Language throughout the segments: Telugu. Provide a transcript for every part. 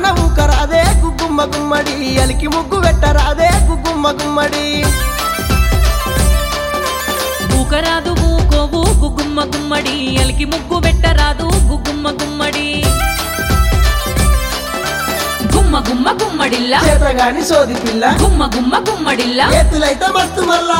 కన్న ఊకరాదే గుగ్గుమ్మ గుమ్మడి ఎలికి ముగ్గు పెట్టరాదే గుగ్గుమ్మ గుమ్మడి ఊకరాదు ఊకోవు గుగుమ్మ గుమ్మడి ఎలికి ముగ్గు పెట్టరాదు గుగుమ్మ గుమ్మడి గుమ్మ గుమ్మ గుమ్మడిల్లా చేతగాని సోది పిల్ల గుమ్మ గుమ్మ గుమ్మడిల్లా ఎత్తులైతే మస్తు మల్లా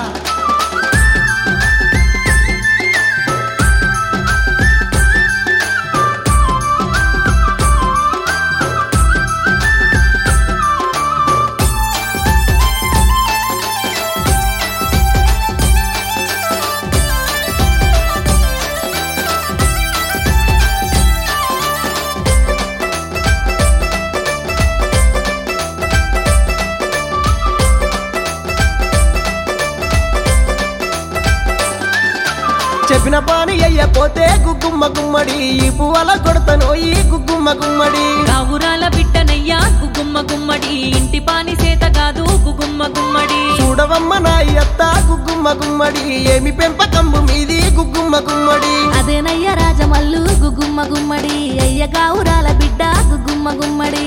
చెప్పిన పాని అయ్యపోతే గుగ్గుమ్మ గుమ్మడి ఈ పువ్వల కొడతను ఈ గుగ్గుమ్మ గుమ్మడి కావురాల బిడ్డనయ్యా గుగుమ్మ గుమ్మడి ఇంటి పాని సేత కాదు గుగుమ్మ గుమ్మడి చూడవమ్మ నా అత్త గుగ్గుమ్మ గుమ్మడి ఏమి పెంపకంబు మీది గుగ్గుమ్మ గుమ్మడి అదేనయ్య రాజమల్లు గుగుమ్మ గుమ్మడి అయ్య గావురాల బిడ్డ గుగుమ్మ గుమ్మడి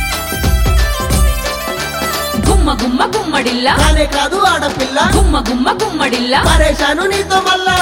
గుమ్మ గుమ్మ గుమ్మడిల్లా కానే కాదు ఆడపిల్ల గుమ్మ గుమ్మ గుమ్మడిల్లా పరేషాను నీతో మళ్ళా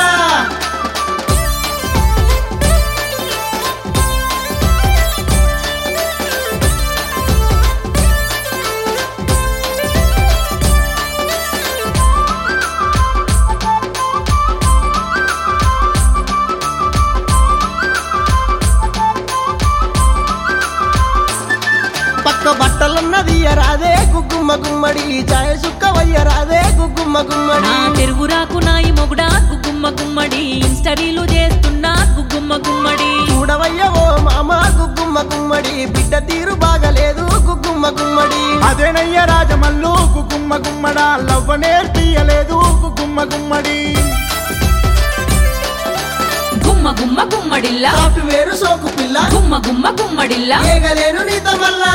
పక్క బట్టలన్నది రాదే గుగ్గుమ్మ గుమ్మడి చాయ సుక్క వయ్యరాదే గుగ్గుమ్మ గుమ్మడి నా తెరుగురాకు నాయి మొగుడా గుగుమ్మ గుమ్మడి ఇన్స్టరీలు చేస్తున్నా గుగుమ్మ గుమ్మడి చూడవయ్య ఓ మామ గుగ్గుమ్మ గుమ్మడి బిడ్డ తీరు బాగలేదు గుగ్గుమ్మ గుమ్మడి అదేనయ్య రాజమల్లు గుమ్మ గుమ్మడ లవ్వ నేర్పియలేదు గుమ్మ గుమ్మడి గుమ్మ గుమ్మ గుమ్మడిల్లా సాఫ్ట్వేర్ సోకు పిల్ల గుమ్మ గుమ్మ గుమ్మడిల్లా ఏగలేను నీతో మళ్ళా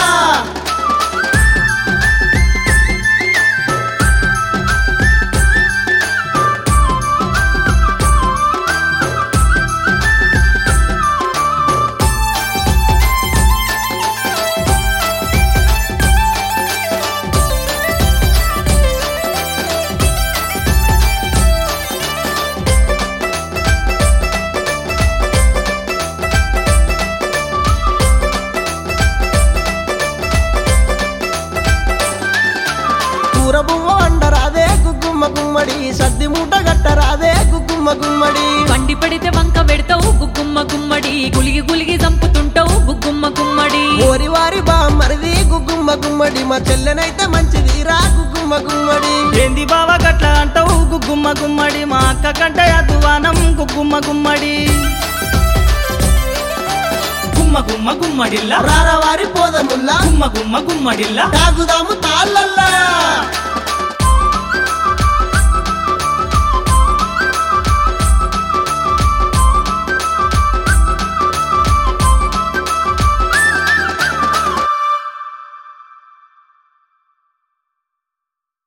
కూరబువ్వ వండరాదే గుగ్గుమ్మ గుమ్మడి సద్ది మూట గట్టరాదే గుగ్గుమ్మ గుమ్మడి వండి పెడితే వంక పెడతావు గుగ్గుమ్మ గుమ్మడి గులిగి గులిగి చంపుతుంటావు గుగ్గుమ్మ గుమ్మడి ఓరి వారి బామ్మరిది గుగ్గుమ్మ గుమ్మడి మా చెల్లెనైతే మంచిది రా గుగ్గుమ్మ గుమ్మడి ఏంది బావ గట్ల అంటావు గుమ్మ గుమ్మడి మా అక్క కంటే అద్వానం గుమ్మ గుమ్మడి గుమ్మ గుమ్మ గుమ్మడిల్లా రారా వారి పోదముల్లా గుమ్మ గుమ్మ గుమ్మడిల్లా తాగుదాము తాళ్ళల్లా